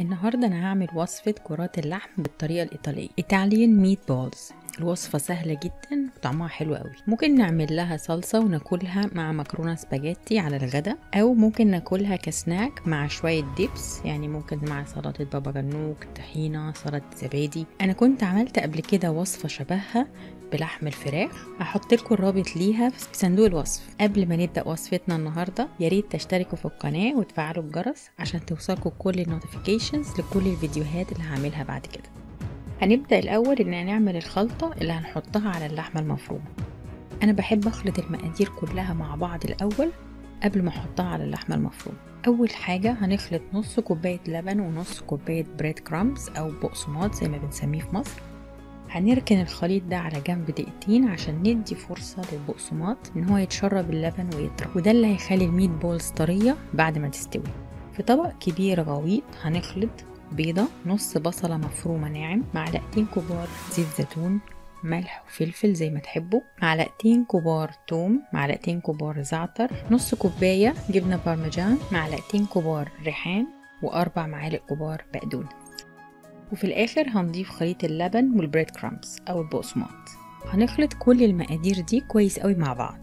النهاردة أنا هعمل وصفة كرات اللحم بالطريقة الإيطالية إيطاليان ميت بولز الوصفة سهلة جدا وطعمها حلو قوي ممكن نعمل لها صلصة وناكلها مع مكرونة سباجيتي على الغدا أو ممكن ناكلها كسناك مع شوية ديبس يعني ممكن مع سلطة بابا غنوج طحينة سلطة زبادي أنا كنت عملت قبل كده وصفة شبهها بلحم الفراخ هحط لكم الرابط ليها في صندوق الوصف قبل ما نبدا وصفتنا النهارده يا ريت تشتركوا في القناه وتفعلوا الجرس عشان توصلكم كل النوتيفيكيشنز لكل الفيديوهات اللي هعملها بعد كده هنبدا الاول ان هنعمل الخلطه اللي هنحطها على اللحمه المفرومه انا بحب اخلط المقادير كلها مع بعض الاول قبل ما احطها على اللحمه المفرومه اول حاجه هنخلط نص كوبايه لبن ونص كوبايه بريد كرامز او بقسماط زي ما بنسميه في مصر هنركن الخليط ده على جنب دقيقتين عشان ندي فرصة للبقسماط ان هو يتشرب اللبن ويطرى وده اللي هيخلي الميت بولز طرية بعد ما تستوي في طبق كبير غويط هنخلط بيضة نص بصلة مفرومة ناعم معلقتين كبار زيت زيتون ملح وفلفل زي ما تحبوا معلقتين كبار توم معلقتين كبار زعتر نص كوباية جبنة بارميجان معلقتين كبار ريحان وأربع معالق كبار بقدونس وفي الآخر هنضيف خليط اللبن والبريد كرامبس أو البقسماط هنخلط كل المقادير دي كويس قوي مع بعض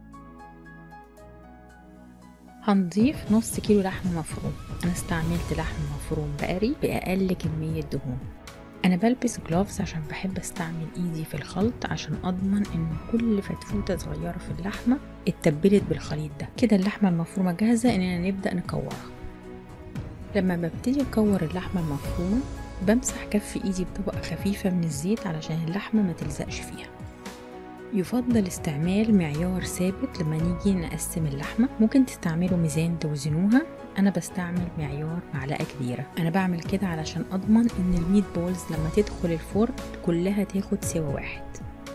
هنضيف نص كيلو لحم مفروم أنا استعملت لحم مفروم بقري بأقل كمية دهون أنا بلبس جلوفز عشان بحب استعمل إيدي في الخلط عشان أضمن إن كل فتفوتة صغيرة في اللحمة اتبلت بالخليط ده كده اللحمة المفرومة جاهزة إننا نبدأ نكورها لما ببتدي أكور اللحمة المفرومة بمسح كف ايدي بطبقة خفيفة من الزيت علشان اللحمة ما تلزقش فيها يفضل استعمال معيار ثابت لما نيجي نقسم اللحمة ممكن تستعملوا ميزان توزنوها انا بستعمل معيار معلقة كبيرة انا بعمل كده علشان اضمن ان الميت بولز لما تدخل الفرن كلها تاخد سوا واحد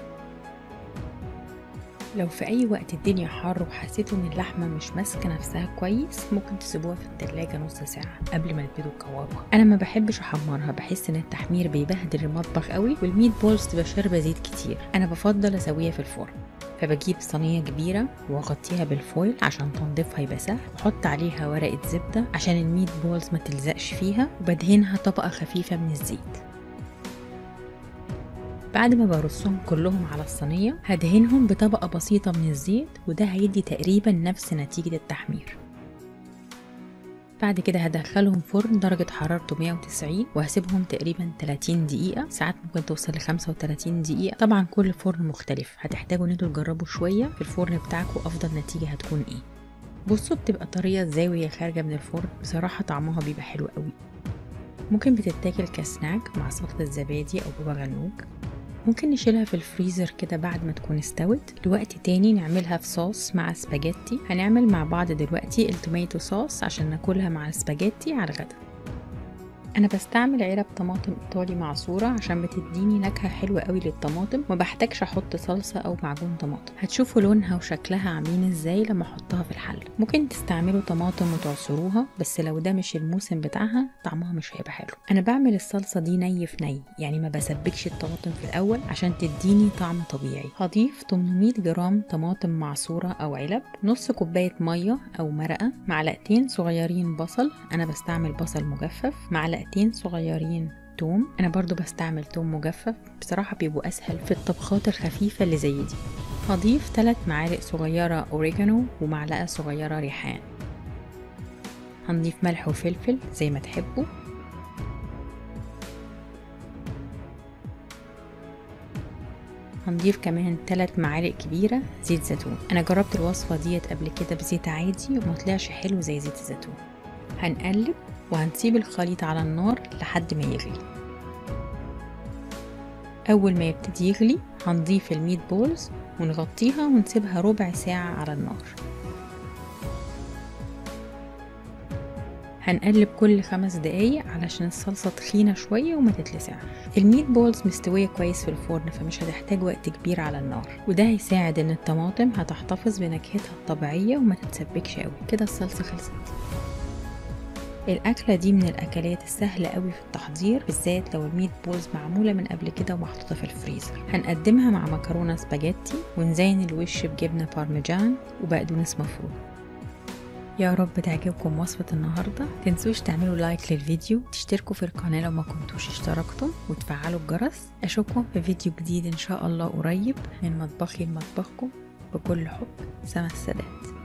لو في اي وقت الدنيا حر وحسيتوا ان اللحمه مش ماسكه نفسها كويس ممكن تسيبوها في التلاجة نص ساعه قبل ما تبتدوا تكوروها انا ما بحبش احمرها بحس ان التحمير بيبهدل المطبخ قوي والميت بولز تبقى شاربه زيت كتير انا بفضل اسويها في الفرن فبجيب صينية كبيرة واغطيها بالفويل عشان تنظيفها يبقى سهل واحط عليها ورقة زبدة عشان الميت بولز ما تلزقش فيها وبدهنها طبقة خفيفة من الزيت بعد ما برصهم كلهم على الصينية هدهنهم بطبقة بسيطة من الزيت وده هيدي تقريبا نفس نتيجة التحمير بعد كده هدخلهم فرن درجة حرارته 190 وهسيبهم تقريبا 30 دقيقة ساعات ممكن توصل ل 35 دقيقة طبعا كل فرن مختلف هتحتاجوا ان انتوا تجربوا شوية في الفرن بتاعكم افضل نتيجة هتكون ايه بصوا بتبقى طرية ازاي وهي خارجة من الفرن بصراحة طعمها بيبقى حلو قوي ممكن بتتاكل كسناك مع سلطة زبادي أو بابا غنوج ممكن نشيلها في الفريزر كده بعد ما تكون استوت لوقت تاني نعملها في صوص مع سباجيتي هنعمل مع بعض دلوقتي التوميتو صوص عشان ناكلها مع السباجيتي على الغدا انا بستعمل علب طماطم ايطالي معصوره عشان بتديني نكهه حلوه قوي للطماطم ما بحتاجش احط صلصه او معجون طماطم هتشوفوا لونها وشكلها عاملين ازاي لما احطها في الحل ممكن تستعملوا طماطم وتعصروها بس لو ده مش الموسم بتاعها طعمها مش هيبقى حلو انا بعمل الصلصه دي ني في ني يعني ما بسبكش الطماطم في الاول عشان تديني طعم طبيعي هضيف 800 جرام طماطم معصوره او علب نص كوبايه ميه او مرقه معلقتين صغيرين بصل انا بستعمل بصل مجفف معلقتين معلقتين صغيرين توم انا برضو بستعمل توم مجفف بصراحة بيبقوا اسهل في الطبخات الخفيفة اللي زي دي هضيف 3 معالق صغيرة اوريجانو ومعلقة صغيرة ريحان هنضيف ملح وفلفل زي ما تحبوا هنضيف كمان 3 معالق كبيرة زيت زيتون انا جربت الوصفة ديت قبل كده بزيت عادي وما طلعش حلو زي زيت الزيتون هنقلب وهنسيب الخليط على النار لحد ما يغلي أول ما يبتدي يغلي هنضيف الميت بولز ونغطيها ونسيبها ربع ساعة على النار هنقلب كل خمس دقايق علشان الصلصة تخينة شوية وما تتلسعش الميت بولز مستوية كويس في الفرن فمش هتحتاج وقت كبير على النار وده هيساعد ان الطماطم هتحتفظ بنكهتها الطبيعية وما تتسبكش قوي كده الصلصة خلصت الأكلة دي من الأكلات السهلة قوي في التحضير بالذات لو الميت بولز معمولة من قبل كده ومحطوطة في الفريزر هنقدمها مع مكرونة سباجيتي ونزين الوش بجبنة بارميجان وبقدونس مفروم يا رب تعجبكم وصفة النهاردة تنسوش تعملوا لايك للفيديو تشتركوا في القناة لو ما كنتوش اشتركتم وتفعلوا الجرس اشوفكم في فيديو جديد ان شاء الله قريب من مطبخي لمطبخكم بكل حب سما السادات